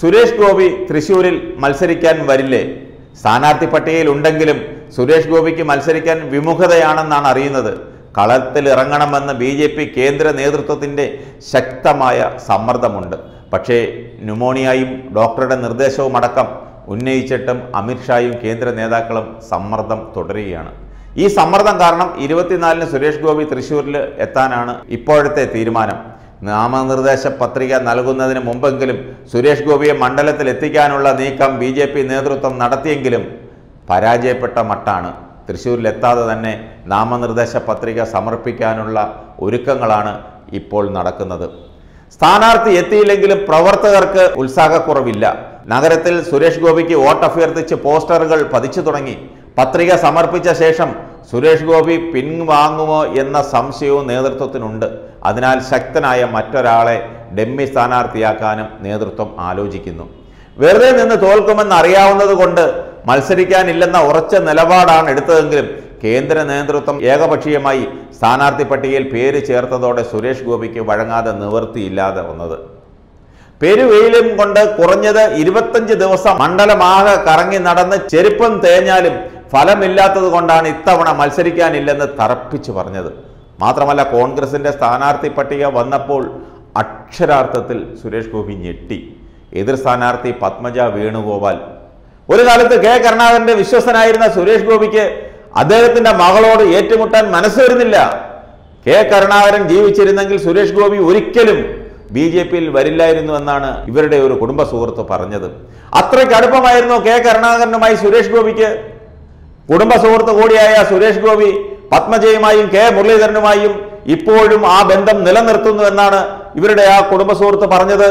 സുരേഷ് ഗോപി തൃശൂരിൽ മത്സരിക്കാൻ വരില്ലേ സ്ഥാനാർത്ഥി പട്ടികയിൽ ഉണ്ടെങ്കിലും സുരേഷ് ഗോപിക്ക് മത്സരിക്കാൻ വിമുഖതയാണെന്നാണ് അറിയുന്നത് കളത്തിൽ ഇറങ്ങണമെന്ന് ബി ജെ പി കേന്ദ്ര നേതൃത്വത്തിൻ്റെ ശക്തമായ സമ്മർദ്ദമുണ്ട് പക്ഷേ ന്യൂമോണിയയും ഡോക്ടറുടെ നിർദ്ദേശവും അടക്കം ഉന്നയിച്ചിട്ടും അമിത്ഷായും കേന്ദ്ര നേതാക്കളും സമ്മർദ്ദം തുടരുകയാണ് ഈ സമ്മർദ്ദം കാരണം ഇരുപത്തിനാലിന് സുരേഷ് ഗോപി തൃശ്ശൂരിൽ എത്താനാണ് ഇപ്പോഴത്തെ തീരുമാനം നാമനിർദ്ദേശ പത്രിക നൽകുന്നതിന് മുമ്പെങ്കിലും സുരേഷ് ഗോപിയെ മണ്ഡലത്തിൽ എത്തിക്കാനുള്ള നീക്കം ബി ജെ പി നേതൃത്വം നടത്തിയെങ്കിലും പരാജയപ്പെട്ട മട്ടാണ് തൃശ്ശൂരിലെത്താതെ തന്നെ നാമനിർദ്ദേശ പത്രിക സമർപ്പിക്കാനുള്ള ഒരുക്കങ്ങളാണ് ഇപ്പോൾ നടക്കുന്നത് സ്ഥാനാർത്ഥി എത്തിയില്ലെങ്കിലും പ്രവർത്തകർക്ക് ഉത്സാഹക്കുറവില്ല നഗരത്തിൽ സുരേഷ് ഗോപിക്ക് വോട്ട് അഭ്യർത്ഥിച്ച് പോസ്റ്ററുകൾ പതിച്ചു തുടങ്ങി പത്രിക സമർപ്പിച്ച ശേഷം സുരേഷ് ഗോപി പിൻവാങ്ങുമോ എന്ന സംശയവും നേതൃത്വത്തിനുണ്ട് അതിനാൽ ശക്തനായ മറ്റൊരാളെ ഡെമ്മി സ്ഥാനാർത്ഥിയാക്കാനും നേതൃത്വം ആലോചിക്കുന്നു വെറുതെ നിന്ന് തോൽക്കുമെന്ന് അറിയാവുന്നത് കൊണ്ട് മത്സരിക്കാനില്ലെന്ന ഉറച്ച നിലപാടാണ് എടുത്തതെങ്കിലും കേന്ദ്ര നേതൃത്വം ഏകപക്ഷീയമായി സ്ഥാനാർത്ഥി പട്ടികയിൽ പേര് ചേർത്തതോടെ സുരേഷ് ഗോപിക്ക് വഴങ്ങാതെ നിവൃത്തിയില്ലാതെ വന്നത് പെരുവെയിലും കൊണ്ട് കുറഞ്ഞത് ഇരുപത്തഞ്ച് ദിവസം മണ്ഡലമാകെ കറങ്ങി നടന്ന് ചെരുപ്പം തേഞ്ഞാലും ഫലമില്ലാത്തത് കൊണ്ടാണ് ഇത്തവണ മത്സരിക്കാനില്ലെന്ന് തറപ്പിച്ചു പറഞ്ഞത് മാത്രമല്ല കോൺഗ്രസിന്റെ സ്ഥാനാർത്ഥി പട്ടിക വന്നപ്പോൾ അക്ഷരാർത്ഥത്തിൽ സുരേഷ് ഗോപി ഞെട്ടി എതിർ സ്ഥാനാർത്ഥി പത്മജ വേണുഗോപാൽ ഒരു കാലത്ത് കെ കരുണാകരന്റെ വിശ്വസനായിരുന്ന സുരേഷ് ഗോപിക്ക് അദ്ദേഹത്തിന്റെ മകളോട് ഏറ്റുമുട്ടാൻ മനസ്സ് വരുന്നില്ല കെ കരുണാകരൻ ജീവിച്ചിരുന്നെങ്കിൽ സുരേഷ് ഗോപി ഒരിക്കലും ബി ജെ പിയിൽ വരില്ലായിരുന്നു എന്നാണ് ഇവരുടെ ഒരു കുടുംബ സുഹൃത്ത് പറഞ്ഞത് അത്രയ്ക്ക് അടുപ്പമായിരുന്നു കെ കരുണാകരനുമായി സുരേഷ് ഗോപിക്ക് കുടുംബ സുഹൃത്ത് കൂടിയായ സുരേഷ് ഗോപി പത്മജയുമായും കെ മുരളീധരനുമായും ഇപ്പോഴും ആ ബന്ധം നിലനിർത്തുന്നു എന്നാണ് ഇവരുടെ ആ കുടുംബ സുഹൃത്ത് പറഞ്ഞത്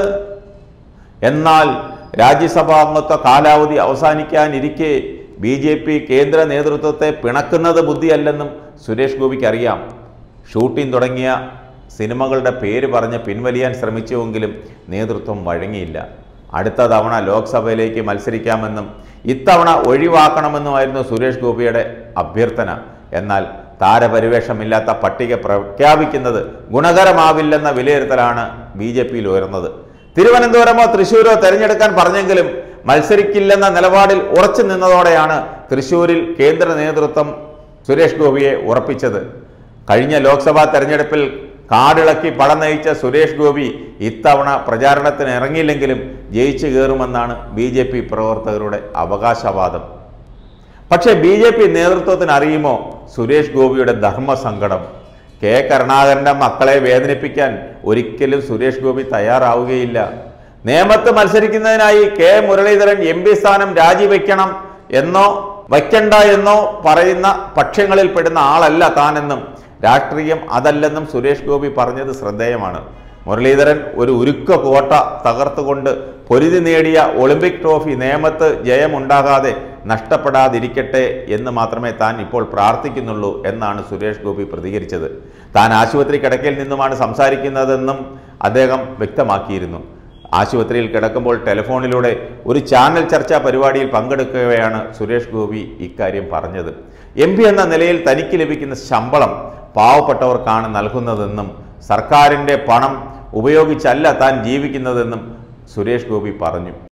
എന്നാൽ രാജ്യസഭാ അംഗത്വ കാലാവധി അവസാനിക്കാനിരിക്കെ ബി ജെ പി കേന്ദ്ര നേതൃത്വത്തെ പിണക്കുന്നത് ബുദ്ധിയല്ലെന്നും സുരേഷ് ഗോപിക്ക് അറിയാം ഷൂട്ടിംഗ് തുടങ്ങിയ സിനിമകളുടെ പേര് പറഞ്ഞ് പിൻവലിയാൻ ശ്രമിച്ചുവെങ്കിലും നേതൃത്വം വഴങ്ങിയില്ല അടുത്ത തവണ ലോക്സഭയിലേക്ക് മത്സരിക്കാമെന്നും ഇത്തവണ ഒഴിവാക്കണമെന്നുമായിരുന്നു സുരേഷ് ഗോപിയുടെ അഭ്യർത്ഥന എന്നാൽ താരപരിവേഷമില്ലാത്ത പട്ടിക പ്രഖ്യാപിക്കുന്നത് ഗുണകരമാവില്ലെന്ന വിലയിരുത്തലാണ് ബി ജെ പിയിൽ ഉയർന്നത് തിരുവനന്തപുരമോ തൃശൂരോ തെരഞ്ഞെടുക്കാൻ പറഞ്ഞെങ്കിലും മത്സരിക്കില്ലെന്ന നിലപാടിൽ ഉറച്ചു നിന്നതോടെയാണ് തൃശൂരിൽ കേന്ദ്ര നേതൃത്വം സുരേഷ് ഗോപിയെ ഉറപ്പിച്ചത് കഴിഞ്ഞ ലോക്സഭാ തെരഞ്ഞെടുപ്പിൽ കാടിളക്കി പട നയിച്ച സുരേഷ് ഗോപി ഇത്തവണ പ്രചാരണത്തിന് ഇറങ്ങിയില്ലെങ്കിലും ജയിച്ചു കയറുമെന്നാണ് ബി ജെ പി പ്രവർത്തകരുടെ അവകാശവാദം പക്ഷേ ബി ജെ പി നേതൃത്വത്തിന് അറിയുമോ സുരേഷ് ഗോപിയുടെ ധർമ്മസങ്കടം കെ കരുണാകരന്റെ മക്കളെ വേദനിപ്പിക്കാൻ ഒരിക്കലും സുരേഷ് ഗോപി തയ്യാറാവുകയില്ല നേമത്ത് മത്സരിക്കുന്നതിനായി കെ മുരളീധരൻ എം പി സ്ഥാനം രാജിവെക്കണം എന്നോ വയ്ക്കണ്ട എന്നോ പറയുന്ന പക്ഷങ്ങളിൽ പെടുന്ന ആളല്ല താനെന്നും രാഷ്ട്രീയം അതല്ലെന്നും സുരേഷ് ഗോപി പറഞ്ഞത് ശ്രദ്ധേയമാണ് മുരളീധരൻ ഒരു ഉരുക്ക കോട്ട തകർത്തുകൊണ്ട് പൊരുതി നേടിയ ഒളിമ്പിക് ട്രോഫി നേമത്ത് ജയമുണ്ടാകാതെ നഷ്ടപ്പെടാതിരിക്കട്ടെ എന്ന് മാത്രമേ താൻ ഇപ്പോൾ പ്രാർത്ഥിക്കുന്നുള്ളൂ എന്നാണ് സുരേഷ് ഗോപി പ്രതികരിച്ചത് താൻ ആശുപത്രി കിടക്കയിൽ നിന്നുമാണ് സംസാരിക്കുന്നതെന്നും അദ്ദേഹം വ്യക്തമാക്കിയിരുന്നു ആശുപത്രിയിൽ കിടക്കുമ്പോൾ ടെലിഫോണിലൂടെ ഒരു ചാനൽ ചർച്ചാ പരിപാടിയിൽ പങ്കെടുക്കുകയാണ് സുരേഷ് ഗോപി ഇക്കാര്യം പറഞ്ഞത് എം പി എന്ന നിലയിൽ തനിക്ക് ലഭിക്കുന്ന ശമ്പളം പാവപ്പെട്ടവർക്കാണ് നൽകുന്നതെന്നും സർക്കാരിൻ്റെ പണം ഉപയോഗിച്ചല്ല താൻ ജീവിക്കുന്നതെന്നും സുരേഷ് ഗോപി പറഞ്ഞു